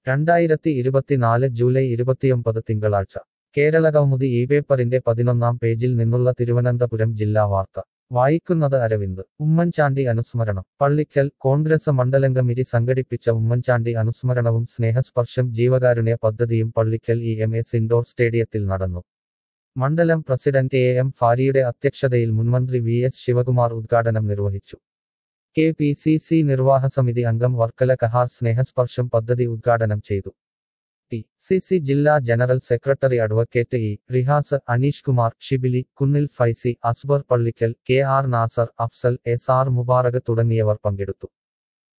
രണ്ടായിരത്തി ഇരുപത്തിനാല് ജൂലൈ ഇരുപത്തിയൊമ്പത് തിങ്കളാഴ്ച കേരളകൗമുദി ഈ പേപ്പറിന്റെ പതിനൊന്നാം പേജിൽ നിന്നുള്ള തിരുവനന്തപുരം ജില്ലാ വാർത്ത വായിക്കുന്നത് അരവിന്ദ് ഉമ്മൻചാണ്ടി അനുസ്മരണം പള്ളിക്കൽ കോൺഗ്രസ് മണ്ഡലംകമ്മിറ്റി സംഘടിപ്പിച്ച ഉമ്മൻചാണ്ടി അനുസ്മരണവും സ്നേഹസ്പർശം ജീവകാരുണ്യ പദ്ധതിയും Pallikkal E M S indoor സ്റ്റേഡിയത്തിൽ നടന്നു മണ്ഡലം പ്രസിഡന്റ് എ എം ഫാരിയുടെ അധ്യക്ഷതയിൽ മുൻമന്ത്രി വി എസ് ശിവകുമാർ ഉദ്ഘാടനം നിർവഹിച്ചു കെ പി സി സി നിർവാഹസമിതി അംഗം വർക്കല കഹാർ സ്നേഹസ്പർശം പദ്ധതി ഉദ്ഘാടനം ചെയ്തു ടി സി സി ജില്ലാ general secretary advocate E Rihas Aneesh Kumar Shibili Kunnil Faizy Asbar Pallikkal K R Nasar Afsal S R Mubarak തുടങ്ങിയവർ പങ്കെടുത്തു